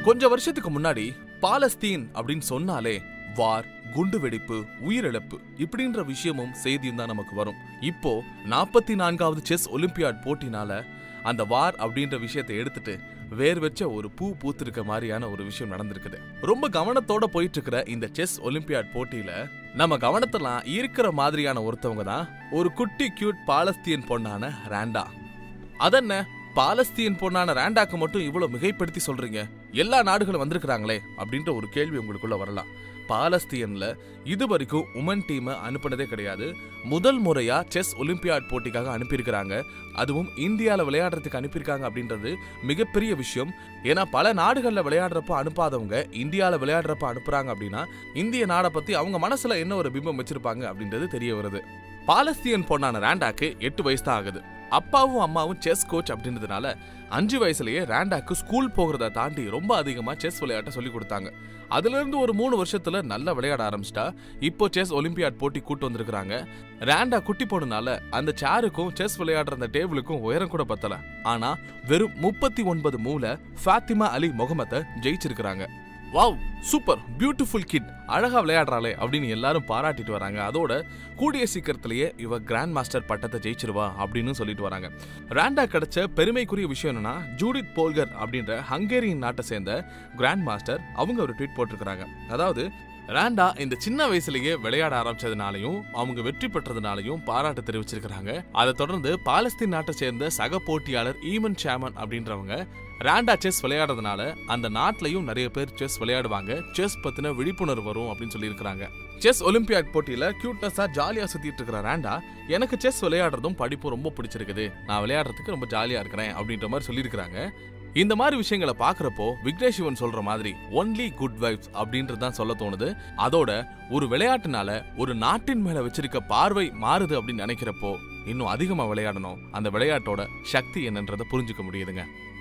கொஞ்ச வருஷத்துக்கு முன்னாடி பாலஸ்தீன் அப்படின்னு சொன்னாலே வார் குண்டு வெடிப்பு உயிரிழப்பு இப்படின்ற விஷயமும் செய்தியும் தான் நமக்கு வரும் இப்போ நாற்பத்தி நான்காவது செஸ் ஒலிம்பியாட் போட்டினால அந்த வார் அப்படின்ற விஷயத்தை எடுத்துட்டு வேர் வச்ச ஒரு பூ பூத்திருக்க மாதிரியான ஒரு விஷயம் நடந்திருக்குது ரொம்ப கவனத்தோட போயிட்டு இருக்கிற இந்த செஸ் ஒலிம்பியாட் போட்டியில நம்ம கவனத்தெல்லாம் ஈர்க்கிற மாதிரியான ஒருத்தவங்க தான் ஒரு குட்டி கியூட் பாலஸ்தீன் பொண்ணான ராண்டா அதென்ன பாலஸ்தீன் பொண்ணான ராண்டாக்கு மட்டும் இவ்வளவு மிகைப்படுத்தி சொல்றீங்க எல்லா நாடுகளும் வந்திருக்கிறாங்களே அப்படின்ற ஒரு கேள்வி உங்களுக்குள்ள வரலாம் பாலஸ்தீன்ல இது வரைக்கும் உமன் டீமை அனுப்புனதே கிடையாது முதல் முறையா செஸ் ஒலிம்பியாட் போட்டிக்காக அனுப்பியிருக்கிறாங்க அதுவும் இந்தியாவில் விளையாடுறதுக்கு அனுப்பியிருக்காங்க அப்படின்றது மிகப்பெரிய விஷயம் ஏன்னா பல நாடுகளில் விளையாடுறப்ப அனுப்பாதவங்க இந்தியாவில் விளையாடுறப்ப அனுப்புறாங்க அப்படின்னா இந்திய நாடை பத்தி அவங்க மனசுல என்ன ஒரு பிம்பம் வச்சிருப்பாங்க அப்படின்றது தெரிய வருது பாலஸ்தீன் பொண்ணான ராண்டாக்கு எட்டு வயசு தான் ஆகுது அப்பாவும் அம்மாவும் செஸ் கோச் அப்படின்றதுனால அஞ்சு வயசுலயே ராண்டாக்கு ஸ்கூல் போகிறத தாண்டி ரொம்ப அதிகமா செஸ் விளையாட்ட சொல்லி கொடுத்தாங்க அதுல இருந்து ஒரு மூணு வருஷத்துல நல்லா விளையாட ஆரம்பிச்சிட்டா இப்போ செஸ் ஒலிம்பியாட் போட்டி கூட்டு வந்திருக்காங்க ராண்டா குட்டி போனனால அந்த சேருக்கும் செஸ் விளையாடுற அந்த டேபிளுக்கும் உயரம் கூட பத்தல ஆனா வெறும் முப்பத்தி ஒன்பது மூல ஃபாத்திமா அலி முகமத்தை ஜெயிச்சிருக்கிறாங்க வாவ் சூப்பர் பியூட்டிஃபுல் கிட் அழகா விளையாடுறாளே அப்படின்னு எல்லாரும் பாராட்டிட்டு வராங்க அதோட கூடிய சீக்கிரத்திலேயே இவ கிராண்ட் மாஸ்டர் பட்டத்தை ஜெயிச்சிருவா அப்படின்னு சொல்லிட்டு வராங்க ராண்டா கிடைச்ச பெருமைக்குரிய விஷயம் என்னன்னா ஜூடித் போல்கர் அப்படின்ற ஹங்கேரியன் நாட்டை சேர்ந்த கிராண்ட் மாஸ்டர் அவங்க ஒரு ட்வீட் போட்டிருக்கிறாங்க அதாவது ராண்டா இந்த சின்ன வயசுலயே விளையாட ஆரம்பிச்சதுனாலையும் அவங்க வெற்றி பெற்றதுனாலையும் பாராட்டு தெரிவிச்சிருக்கிறாங்க அதை தொடர்ந்து பாலஸ்தீன் நாட்டை சேர்ந்த சக போட்டியாளர் ஈமன் ஷாமன் அப்படின்றவங்க ராண்டா செஸ் விளையாடுறதுனால அந்த நாட்டிலையும் நிறைய பேர் செஸ் விளையாடுவாங்க செஸ் பத்தின விழிப்புணர்வு வரும் அப்படின்னு சொல்லியிருக்கிறாங்க செஸ் ஒலிம்பியாட் போட்டியில கியூட்னஸா ஜாலியா சுத்திட்டு இருக்கிற ராண்டா எனக்கு செஸ் விளையாடுறதும் படிப்பும் ரொம்ப பிடிச்சிருக்குது நான் விளையாடுறதுக்கு ரொம்ப ஜாலியா இருக்கிறேன் அப்படின்ற மாதிரி சொல்லியிருக்கிறாங்க இந்த மாதிரி விஷயங்களை பாக்குறப்போ விக்னேஷ் சிவன் சொல்ற மாதிரி ஒன்லி குட் வைப்ஸ் அப்படின்றது தான் சொல்ல தோணுது அதோட ஒரு விளையாட்டுனால ஒரு நாட்டின் மேல வச்சிருக்க பார்வை மாறுது அப்படின்னு நினைக்கிறப்போ இன்னும் அதிகமா விளையாடணும் அந்த விளையாட்டோட சக்தி என்னன்றதை புரிஞ்சுக்க முடியுதுங்க